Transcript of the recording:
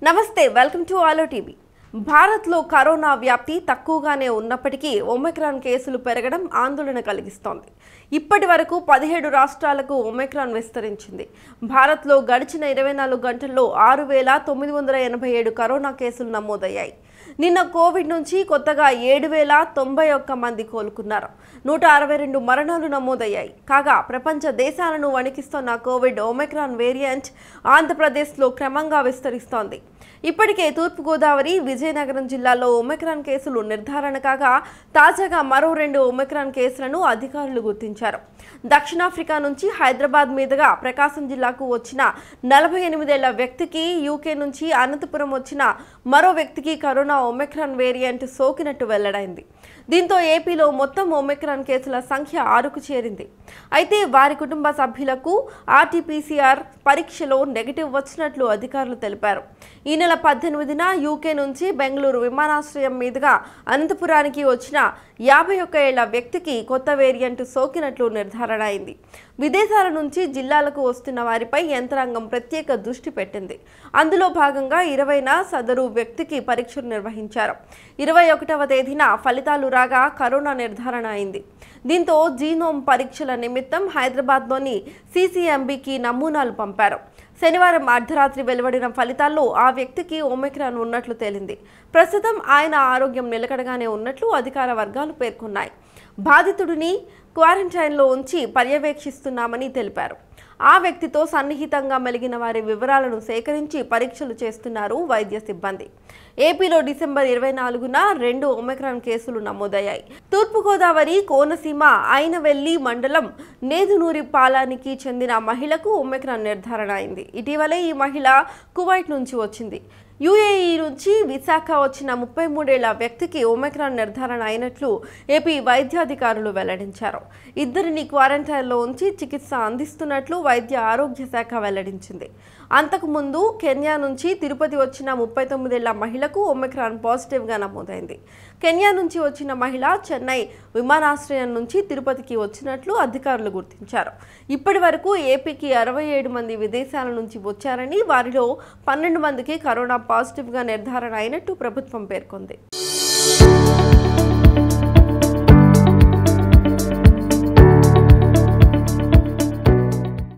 నమస్తే welcome to ఆలో TV భారత్లో కరోనా వ్యాప్తి తక్కువగానే ఉన్నప్పటికీ ఒమిక్రాన్ కేసులు పెరగడం ఆందోళన కలిగిస్తోంది ఇప్పటి వరకు పదిహేడు రాష్ట్రాలకు ఒమిక్రాన్ విస్తరించింది భారత్లో గడిచిన ఇరవై నాలుగు గంటల్లో ఆరు వేల తొమ్మిది వందల ఎనభై ఏడు కరోనా కేసులు నమోదయ్యాయి నిన్న కోవిడ్ నుంచి కొత్తగా ఏడు వేల తొంభై ఒక్క మంది కోలుకున్నారు నూట అరవై రెండు మరణాలు నమోదయ్యాయి కాగా ప్రపంచ దేశాలను వణికిస్తున్న కోవిడ్ ఒమిక్రాన్ వేరియంట్ ఆంధ్రప్రదేశ్లో క్రమంగా విస్తరిస్తోంది ఇప్పటికే తూర్పుగోదావరి విజయనగరం జిల్లాలో ఒమిక్రాన్ కేసులు నిర్ధారణ కాగా తాజాగా మరో రెండు ఒమిక్రాన్ కేసులను అధికారులు గుర్తించారు దక్షిణాఫ్రికా నుంచి హైదరాబాద్ మీదుగా ప్రకాశం జిల్లాకు వచ్చిన నలభై ఎనిమిదేళ్ల వ్యక్తికి యూకే నుంచి అనంతపురం వచ్చిన మరో వ్యక్తికి కరోనా ఒమిక్రాన్ వేరియంట్ సోకినట్టు వెల్లడైంది దీంతో ఏపీలో మొత్తం ఒమిక్రాన్ కేసుల సంఖ్య ఆరుకు చేరింది అయితే వారి కుటుంబ సభ్యులకు ఆర్టీపీసీఆర్ పరీక్షలో నెగిటివ్ వచ్చినట్లు అధికారులు తెలిపారు ఈ నెల పద్దెనిమిదిన యూకే నుంచి బెంగళూరు విమానాశ్రయం మీదుగా అనంతపురానికి వచ్చిన యాభై ఒక్క ఏళ్ల వ్యక్తికి కొత్త వేరియంట్ సోకినట్లు నిర్ధారణ అయింది విదేశాల నుంచి జిల్లాలకు వస్తున్న వారిపై యంత్రాంగం ప్రత్యేక దృష్టి పెట్టింది అందులో భాగంగా ఇరవైన సదరు వ్యక్తికి పరీక్షలు నిర్వహించారు ఇరవై ఒకటవ తేదీన ఫలితాలు రాగా కరోనా నిర్ధారణ అయింది దీంతో జీనోమ్ పరీక్షల నిమిత్తం హైదరాబాద్లోని సీసీఎంబీకి నమూనాలు పంపారు శనివారం అర్ధరాత్రి వెలువడిన ఫలితాల్లో ఆ వ్యక్తికి ఒమిక్రాన్ ఉన్నట్లు తేలింది ప్రస్తుతం ఆయన ఆరోగ్యం నిలకడగానే ఉన్నట్లు అధికార వర్గాలు పేర్కొన్నాయి బాధితుడిని క్వారంటైన్లో ఉంచి పర్యవేక్షిస్తున్నామని తెలిపారు ఆ వ్యక్తితో సన్నిహితంగా మెలిగిన వారి వివరాలను సేకరించి పరీక్షలు చేస్తున్నారు వైద్య సిబ్బంది ఏపీలో డిసెంబర్ ఇరవై నాలుగున రెండు ఒమిక్రాన్ కేసులు నమోదయ్యాయి తూర్పుగోదావరి కోనసీమ అయినవెల్లి మండలం నేదునూరి పాలానికి చెందిన మహిళకు ఒమిక్రాన్ నిర్ధారణ అయింది ఇటీవలే ఈ మహిళ కువైట్ నుంచి వచ్చింది యుఏఈ నుంచి విశాఖ వచ్చిన ముప్పై మూడేళ్ల వ్యక్తికి ఒమిక్రాన్ నిర్ధారణ అయినట్లు ఏపీ వైద్యాధికారులు వెల్లడించారు ఇద్దరిని క్వారంటైన్లో ఉంచి చికిత్స అందిస్తున్నట్లు వైద్య ఆరోగ్య శాఖ వెల్లడించింది అంతకుముందు కెన్యా నుంచి తిరుపతి వచ్చిన ముప్పై తొమ్మిదేళ్ల మహిళకు ఒమిక్రాన్ పాజిటివ్గా నమోదైంది కెన్యా నుంచి వచ్చిన మహిళ చెన్నై విమానాశ్రయం నుంచి తిరుపతికి వచ్చినట్లు అధికారులు గుర్తించారు ఇప్పటి వరకు ఏపీకి అరవై ఏడు మంది విదేశాల నుంచి వచ్చారని వారిలో పన్నెండు మందికి కరోనా పాజిటివ్గా నిర్ధారణ అయినట్టు ప్రభుత్వం పేర్కొంది